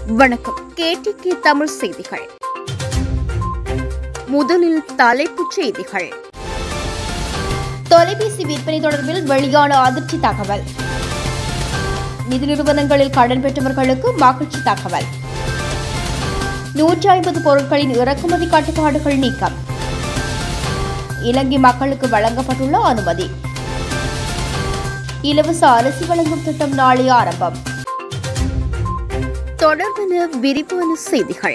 வணக்கம் கேடிகே தமிழ் செய்திகள் முதலில் தலைப்புச் செய்திகள் தொலைபேசி விற்பனை தொடர்பில் வெளியான அதிர்ச்சி தகவல் நிதி நிறுவனங்களில் கடன் பெற்றவர்களுக்கு மகிழ்ச்சி தகவல் நூற்றி ஐம்பது பொருட்களின் இறக்குமதி கட்டுப்பாடுகள் நீக்கம் இலங்கை மக்களுக்கு வழங்கப்பட்டுள்ள அனுமதி இலவச அரிசி வழங்கும் திட்டம் நாளை ஆரம்பம் தொடர்பான விரிவான செய்திகள்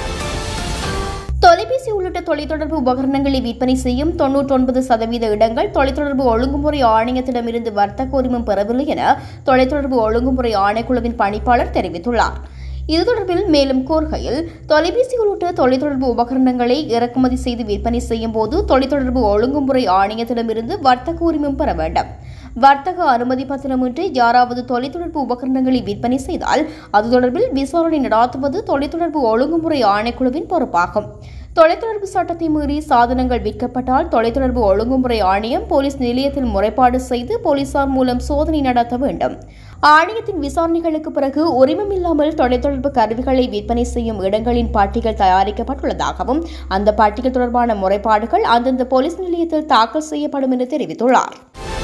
தொலைபேசி உள்ளிட்ட தொலைத்தொடர்பு உபகரணங்களை விற்பனை செய்யும் தொன்னூற்றொன்பது சதவீத இடங்கள் தொலைத்தொடர்பு ஒழுங்குமுறை ஆணையத்திடமிருந்து வர்த்தக உரிமம் பெறவில்லை என தொலைத்தொடர்பு ஒழுங்குமுறை ஆணைக்குழுவின் பணிப்பாளர் தெரிவித்துள்ளார் இது தொடர்பில் மேலும் கூறுகையில் தொலைபேசி உள்ளிட்ட தொலைத்தொடர்பு உபகரணங்களை இறக்குமதி செய்து விற்பனை செய்யும் போது தொலைத்தொடர்பு ஒழுங்குமுறை ஆணையத்திடமிருந்து வர்த்தக உரிமம் பெற வேண்டும் வர்த்தக அனுமதி பத்திரமின்றி யாராவது தொலைத்தொடர்பு உபகரணங்களை விற்பனை செய்தால் அது தொடர்பில் விசாரணை நடாத்துவது தொலைத்தொடர்பு ஒழுங்குமுறை ஆணைக்குழுவின் பொறுப்பாகும் தொலைத்தொடர்பு சட்டத்தை மீறி சாதனங்கள் விற்கப்பட்டால் தொலைத்தொடர்பு ஒழுங்குமுறை ஆணையம் போலீஸ் நிலையத்தில் முறைப்பாடு செய்து போலீசார் மூலம் சோதனை நடத்த வேண்டும் ஆணையத்தின் விசாரணைகளுக்கு பிறகு உரிமமில்லாமல் தொலைத்தொடர்பு கருவிகளை விற்பனை செய்யும் இடங்களின் பட்டியல் தயாரிக்கப்பட்டுள்ளதாகவும் அந்த பட்டியல் தொடர்பான முறைப்பாடுகள் அந்தந்த போலீஸ் நிலையத்தில் தாக்கல் செய்யப்படும் என தெரிவித்துள்ளார்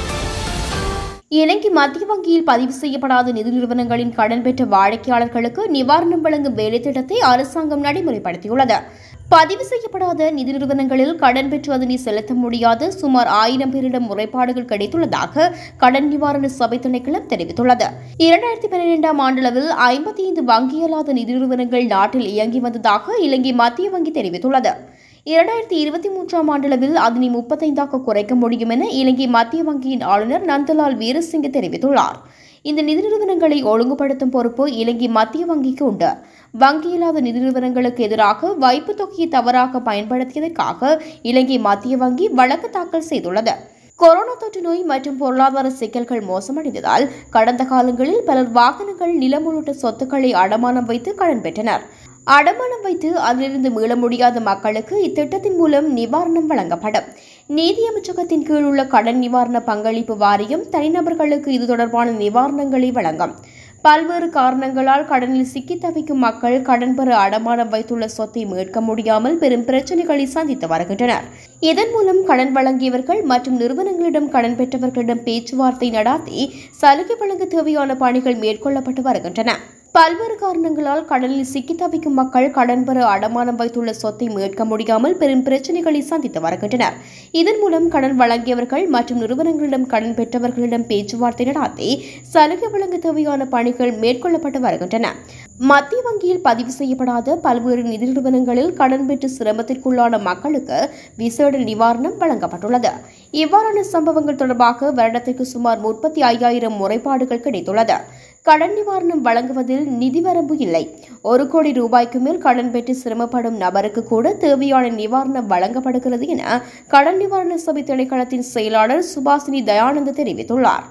இலங்கை மத்திய வங்கியில் பதிவு செய்யப்படாத நிதி நிறுவனங்களின் கடன் பெற்ற வாடிக்கையாளர்களுக்கு நிவாரணம் வழங்கும் வேலைத்திட்டத்தை அரசாங்கம் நடைமுறைப்படுத்தியுள்ளது பதிவு செய்யப்படாத நிதி நிறுவனங்களில் கடன் பெற்று அதனை செலுத்த முடியாத சுமார் ஆயிரம் பேரிடம் முறைப்பாடுகள் கிடைத்துள்ளதாக கடன் நிவாரண சபை திணைக்களம் தெரிவித்துள்ளது இரண்டாயிரத்தி பன்னிரெண்டாம் ஆண்டளவில் ஐம்பத்தி ஐந்து வங்கியல்லாத நிதி நிறுவனங்கள் நாட்டில் இயங்கி வந்ததாக இலங்கை மத்திய வங்கி தெரிவித்துள்ளது இரண்டாயிரத்தி இருபத்தி மூன்றாம் ஆண்டளவில் அதனை முப்பத்தைந்தாக குறைக்க முடியும் என இலங்கை மத்திய வங்கியின் ஆளுநர் நந்தலால் வீரசிங்க தெரிவித்துள்ளார் இந்த நிதி நிறுவனங்களை ஒழுங்குபடுத்தும் பொறுப்பு இலங்கை மத்திய வங்கிக்கு உண்டு வங்கியில்லாத நிதி நிறுவனங்களுக்கு எதிராக வைப்பு தொகையை தவறாக பயன்படுத்தியதற்காக இலங்கை மத்திய வங்கி வழக்கு தாக்கல் செய்துள்ளது கொரோனா தொற்று நோய் மற்றும் பொருளாதார சிக்கல்கள் மோசமடைந்ததால் கடந்த காலங்களில் பலர் வாகனங்கள் நிலம் உள்ளிட்ட சொத்துக்களை அடமானம் வைத்து கடன் பெற்றனர் அடமானம் வைத்து அதிலிருந்து மீள முடியாத மக்களுக்கு இத்திட்டத்தின் மூலம் நிவாரணம் வழங்கப்படும் நீதி அமைச்சகத்தின் கீழ் உள்ள கடன் நிவாரண பங்களிப்பு வாரியம் தனிநபர்களுக்கு இது தொடர்பான நிவாரணங்களை வழங்கும் பல்வேறு காரணங்களால் கடனில் சிக்கி தவிக்கும் மக்கள் கடன் பெற அடமானம் வைத்துள்ள சொத்தை மீட்க முடியாமல் பெரும் பிரச்சனைகளை சந்தித்து வருகின்றனர் இதன் மூலம் கடன் வழங்கியவர்கள் மற்றும் நிறுவனங்களிடம் கடன் பெற்றவர்களிடம் பேச்சுவார்த்தை நடாத்தி சலுகை வழங்க தேவையான பணிகள் மேற்கொள்ளப்பட்டு வருகின்றன பல்வேறு காரணங்களால் கடனில் சிக்கி தவிக்கும் மக்கள் கடன் பெற அடமானம் வைத்துள்ள சொத்தை மீட்க முடியாமல் பெரும் பிரச்சனைகளை சந்தித்து வருகின்றனர் இதன் மூலம் கடன் வழங்கியவர்கள் மற்றும் நிறுவனங்களிடம் கடன் பெற்றவர்களிடம் பேச்சுவார்த்தை நடாத்தி சலுகை வழங்க தேவையான பணிகள் மேற்கொள்ளப்பட்டு வருகின்றன மத்திய வங்கியில் பதிவு செய்யப்படாத பல்வேறு நிதி நிறுவனங்களில் கடன் பெற்று சிரமத்திற்குள்ளான மக்களுக்கு விசேட நிவாரணம் வழங்கப்பட்டுள்ளது இவ்வாறான சம்பவங்கள் தொடர்பாக வருடத்திற்கு சுமார் முப்பத்தி ஐயாயிரம் முறைப்பாடுகள் கிடைத்துள்ளது கடன் நிவாரணம் வழங்குவதில் நிதி வரம்பு இல்லை ஒரு கோடி ரூபாய்க்கு மேல் கடன் பெற்று சிரமப்படும் நபருக்கு கூட தேவையான நிவாரணம் வழங்கப்படுகிறது என கடன் நிவாரண சபை திணைக்களத்தின் செயலாளர் சுபாசினி தயானந்த் தெரிவித்துள்ளார்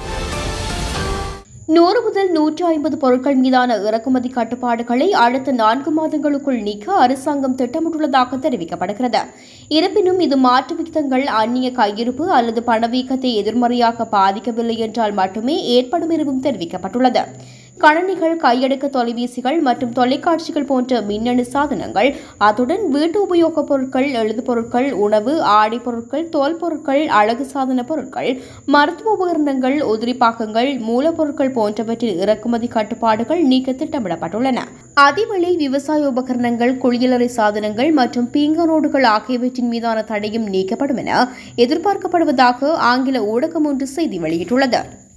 நூறு முதல் நூற்று ஐம்பது பொருட்கள் மீதான இறக்குமதி கட்டுப்பாடுகளை அடுத்த நான்கு மாதங்களுக்குள் நீக்க அரசாங்கம் திட்டமிட்டுள்ளதாக தெரிவிக்கப்படுகிறது இருப்பினும் இது மாற்று விகிதங்கள் அந்நிய கையிருப்பு அல்லது பணவீக்கத்தை எதிர்மறையாக பாதிக்கவில்லை என்றால் மட்டுமே ஏற்படும் எனவும் தெரிவிக்கப்பட்டுள்ளது கணனிகள் கையடக்க தொலைபேசிகள் மற்றும் தொலைக்காட்சிகள் போன்ற மின்னணு சாதனங்கள் அத்துடன் வீட்டு உபயோகப் பொருட்கள் எழுது பொருட்கள் உணவு ஆடை பொருட்கள் தோல் பொருட்கள் அழகு சாதன பொருட்கள் மருத்துவ உபகரணங்கள் உதிரிப்பாகங்கள் மூலப்பொருட்கள் போன்றவற்றின் இறக்குமதி கட்டுப்பாடுகள் நீக்க திட்டமிடப்பட்டுள்ளன அதிவிலை விவசாய உபகரணங்கள் குளியலறை சாதனங்கள் மற்றும் பீங்கானோடுகள் ஆகியவற்றின் மீதான தடையும் நீக்கப்படும் என எதிர்பார்க்கப்படுவதாக ஆங்கில ஊடகம் ஒன்று செய்தி வெளியிட்டுள்ளது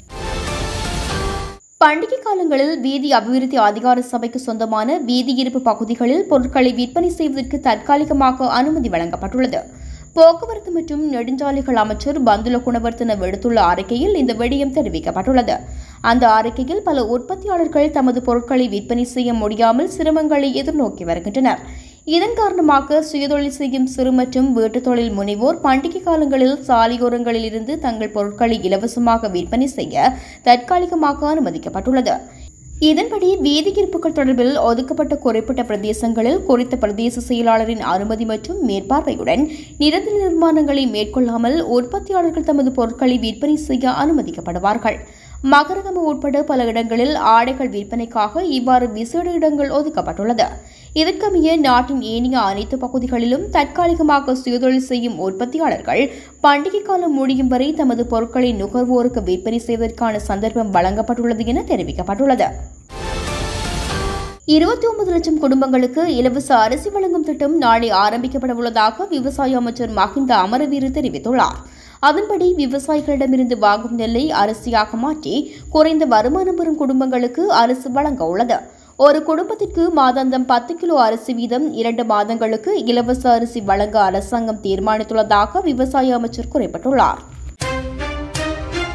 பண்டிகை காலங்களில் வீதி அபிவிருத்தி அதிகார சபைக்கு சொந்தமான வீதி இருப்பு பகுதிகளில் பொருட்களை விற்பனை செய்வதற்கு தற்காலிகமாக அனுமதி வழங்கப்பட்டுள்ளது போக்குவரத்து மற்றும் நெடுஞ்சாலைகள் அமைச்சர் பந்துல குணவர்த்தன விடுத்துள்ள அறிக்கையில் இந்த விடயம் தெரிவிக்கப்பட்டுள்ளது அந்த அறிக்கையில் பல உற்பத்தியாளர்கள் தமது பொருட்களை விற்பனை செய்ய முடியாமல் சிரமங்களை எதிர்நோக்கி வருகின்றனர் இதன் காரணமாக சுயதொழில் செய்யும் சிறு மற்றும் வீட்டுத் தொழில் முனைவோர் பண்டிகை காலங்களில் சாலையோரங்களில் இருந்து தங்கள் பொருட்களை இலவசமாக விற்பனை செய்ய தற்காலிகமாக அனுமதிக்கப்பட்டுள்ளது இதன்படி வீதி இருப்புகள் தொடர்பில் ஒதுக்கப்பட்ட குறிப்பிட்ட பிரதேசங்களில் குறித்த பிரதேச செயலாளரின் அனுமதி மற்றும் மேற்பார்வையுடன் நிரந்தர நிர்மாணங்களை மேற்கொள்ளாமல் உற்பத்தியாளர்கள் தமது பொருட்களை விற்பனை செய்ய அனுமதிக்கப்படுவார்கள் மகரகம உட்பட பல இடங்களில் ஆடைகள் விற்பனைக்காக இவ்வாறு விசேட இடங்கள் ஒதுக்கப்பட்டுள்ளது இதற்கமைய நாட்டின் ஏனைய அனைத்து பகுதிகளிலும் தற்காலிகமாக சுயதொழில் செய்யும் உற்பத்தியாளர்கள் பண்டிகை காலம் முடியும் வரை தமது பொருட்களை நுகர்வோருக்கு விற்பனை செய்வதற்கான சந்தர்ப்பம் வழங்கப்பட்டுள்ளது என தெரிவிக்கப்பட்டுள்ளது இருபத்தி ஒன்பது லட்சம் குடும்பங்களுக்கு இலவச அரிசி வழங்கும் திட்டம் நாளை ஆரம்பிக்கப்பட உள்ளதாக விவசாய அமைச்சர் மஹிந்த அமரவீர தெரிவித்துள்ளார் அதன்படி விவசாயிகளிடமிருந்து வாங்கும் நெல்லை அரிசியாக மாற்றி குறைந்த வருமானம் பெறும் குடும்பங்களுக்கு அரிசி வழங்க உள்ளது ஒரு குடும்பத்திற்கு மாதாந்தம் பத்து கிலோ அரிசி வீதம் இரண்டு மாதங்களுக்கு இலவச அரிசி வழங்க அரசாங்கம் தீர்மானித்துள்ளதாக விவசாய அமைச்சர் குறிப்பிட்டுள்ளார்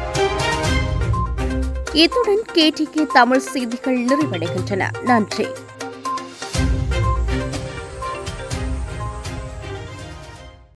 இத்துடன் கேடிகே தமிழ் செய்திகள் நிறைவடைகின்றன நன்றி